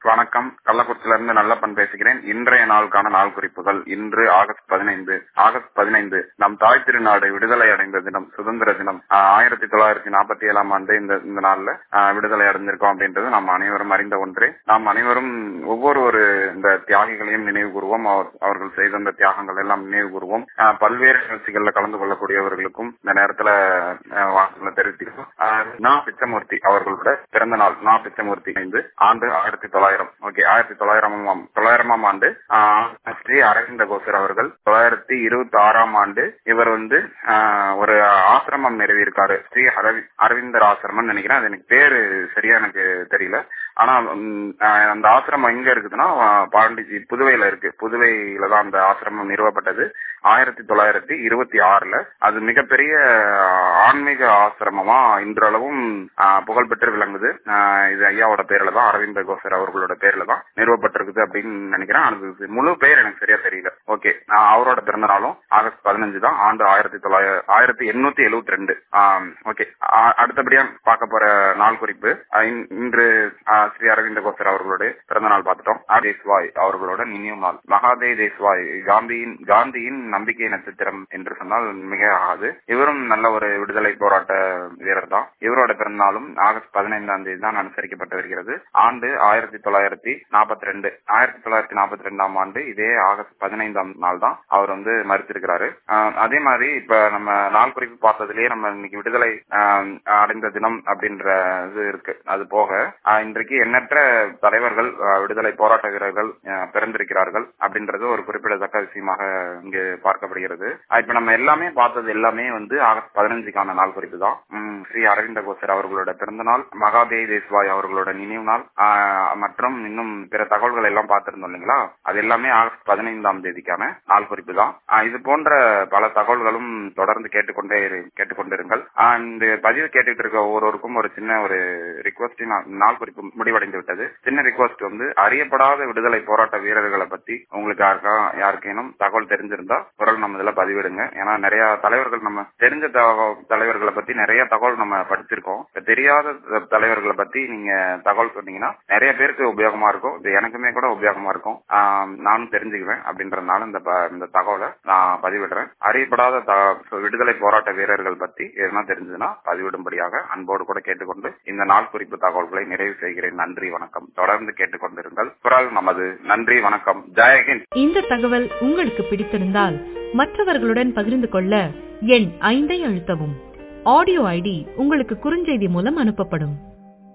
வணக்கம் கள்ளக்குறிச்சியில இருந்து நல்லப்பன் பேசுகிறேன் இன்றைய நாளுக்கான நாள் குறிப்புகள் இன்று ஆகஸ்ட் பதினைந்து ஆகஸ்ட் பதினைந்து நம் தாய் திருநாடு விடுதலை அடைந்த தினம் சுதந்திர தினம் ஆஹ் ஆயிரத்தி தொள்ளாயிரத்தி நாற்பத்தி ஏழாம் ஆண்டு இந்த இந்த நாள்ல ஆஹ் விடுதலை அடைந்திருக்கோம் அப்படின்றது நாம் அனைவரும் அறிந்த ஒன்றே நாம் அனைவரும் ஒவ்வொரு ஒரு இந்த தியாகிகளையும் நினைவு கூறுவோம் அவர் அவர்கள் செய்த அந்த தியாகங்கள் எல்லாம் நினைவு கூறுவோம் ஆஹ் பல்வேறு நிகழ்ச்சிகள்ல கலந்து கொள்ளக்கூடியவர்களுக்கும் இந்த நேரத்துல ஆஹ் வாழ்த்துக்களை தெரிவித்திருக்கோம் ஆஹ் நா பிச்சமூர்த்தி அவர்களோட பிறந்த நாள் நா பிச்சமூர்த்தி ஐந்து ஆண்டு ஆயிரத்தி தொள்ளாயிரம் ஓகே ஆயிரத்தி தொள்ளாயிரமாம் தொள்ளாயிரமாம் ஆண்டு ஆஹ் ஸ்ரீ அரவிந்த கோசர் அவர்கள் தொள்ளாயிரத்தி இருபத்தி ஆறாம் ஆண்டு இவர் வந்து ஆஹ் ஒரு ஆசிரமம் நிறுவியிருக்காரு ஸ்ரீ அரவி அரவிந்தர் ஆசிரமம் நினைக்கிறேன் அது எனக்கு பேரு சரியா எனக்கு தெரியல ஆனா ம், ஆஹ் அந்த ஆசிரமம் எங்க இருக்குதுன்னா ஆஹ் பாண்டிச்சி புதுவையில இருக்கு புதுவையில தான் அந்த ஆசிரமம் நிறுவப்பட்டது ஆயிரத்தி தொள்ளாயிரத்தி இருபத்தி ஆறுல அது மிகப்பெரிய ஆஹ், ஆன்மீக ஆசிரமமா இன்றளவும் ஆஹ், புகழ்பெற்று விளங்குது ஆஹ், இது ஐயாவோட பேர்ல தான் அரவிந்த கோசர் அவர்களோட பேர்ல தான் நிறுவப்பட்டிருக்குது அப்படின்னு நினைக்கிறேன் அது முழு பேர் எனக்கு சரியா தெரியல ஓகே அவரோட பிறந்த நாளும் ஆகஸ்ட் பதினஞ்சு தான் ஆண்டு ஆயிரத்தி தொள்ளாயிரத்தி ஆயிரத்தி எண்ணூத்தி எழுபத்தி ரெண்டு ஓகே அடுத்தபடியா பார்க்க போற நாள் குறிப்பு ஆஹ், இன்- இன்று ஆஹ், ஸ்ரீ அரவிந்த கோசர் அவர்களுடைய பிறந்த நாள் பார்த்துட்டோம் ஆர். தேஸ்வாய் அவர்களோட நினைவு நாள் மகாதே தேஸ்வாய் காந்தியின் காந்தியின் நம்பிக்கை நட்சத்திரம் என்று சொன்னால் மிக ஆகாது இவரும் நல்ல ஒரு விடுதலை போராட்ட வீரர் தான் இவரோட பிறந்த நாளும் ஆகஸ்ட் பதினைந்தாம் தேதி தான் அனுசரிக்கப்பட்டு வருகிறது ஆண்டு ஆயிரத்தி தொள்ளாயிரத்தி நாற்பத்தி ரெண்டு ஆயிரத்தி தொள்ளாயிரத்தி நாற்பத்தி ரெண்டாம் ஆண்டு இதே ஆகஸ்ட் பதினைந்தாம் நாள் தான் அவர் வந்து மறுத்திருக்கிறாரு ஆஹ் அதே மாதிரி இப்ப நம்ம நாள் குறிப்பு பார்த்ததுலயே நம்ம இன்னைக்கு விடுதலை ஆஹ் அடைந்த தினம் அப்படின்ற இது இருக்கு அது போக ஆஹ் இன்றைக்கு எண்ணற்ற தலைவர்கள் ஆஹ் விடுதலை போராட்ட வீரர்கள் ஆஹ் பிறந்திருக்கிறார்கள் அப்படின்றது ஒரு குறிப்பிடத்தக்க விஷயமாக இங்கு பார்க்கப்படுகிறது ஆஹ் இப்ப நம்ம எல்லாமே பார்த்தது எல்லாமே வந்து ஆகஸ்ட் பதினஞ்சுக்கான நாள் குறிப்பு தான் உம் ஸ்ரீ அரவிந்த கோசர் அவர்களோட பிறந்த நாள் மகாதே தேஸ்வாய் அவர்களோட நினைவு நாள் ஆஹ் மற்றும் இன்னும் பிற தகவல்கள் எல்லாம் பார்த்திருந்தோம் இல்லைங்களா அது எல்லாமே ஆகஸ்ட் பதினைந்தாம் தேதிக்கான நாள் குறிப்பு தான் ஆஹ் இது போன்ற பல தகவல்களும் தொடர்ந்து கேட்டுக்கொண்டே இரு- கேட்டுக்கொண்டிருங்கள் ஆஹ் இந்த பதிவு கேட்டுட்டு இருக்க ஒவ்வொருவருக்கும் ஒரு சின்ன ஒரு ரிக்வஸ்ட் நாள் குறிப்பு முடிவடைந்து விட்டது சின்ன ரிக்வஸ்ட் வந்து அறியப்படாத விடுதலை போராட்ட வீரர்களை பத்தி உங்களுக்கு யாருக்கா யாருக்கேனும் தகவல் தெரிஞ்சிருந்தா குரல் நம்ம இதுல பதிவிடுங்க ஏன்னா நிறைய தலைவர்கள் நம்ம தெரிஞ்ச தக- தலைவர்களை பத்தி நிறைய தகவல் நம்ம படிச்சிருக்கோம் இப்ப தெரியாத த- தலைவர்களை பத்தி நீங்க தகவல் சொன்னீங்கன்னா நிறைய பேருக்கு உபயோகமா இருக்கும் இது எனக்குமே கூட உபயோகமா இருக்கும் ஆஹ் நானும் தெரிஞ்சுக்குவேன் அப்படின்றதுனால இந்த ப- இந்த தகவலை நான் பதிவிடுறேன் அறியப்படாத த- விடுதலை போராட்ட வீரர்கள் பத்தி எதுனா தெரிஞ்சதுன்னா பதிவிடும்படியாக அன்போடு கூட கேட்டுக்கொண்டு இந்த நாள் குறிப்பு தகவல்களை நிறைவு செய்கிறேன் நன்றி வணக்கம் தொடர்ந்து கேட்டுக்கொண்டிருங்கள் குரல் நமது நன்றி வணக்கம் ஜெயஹிந்த் இந்த தகவல் உங்களுக்கு பிடித்திருந்தால் மற்றவர்களுடன் பகிர்ந்து கொள்ள எண் ஐந்தை அழுத்தவும் ஆடியோ ஐடி உங்களுக்கு குறுஞ்செய்தி மூலம் அனுப்பப்படும்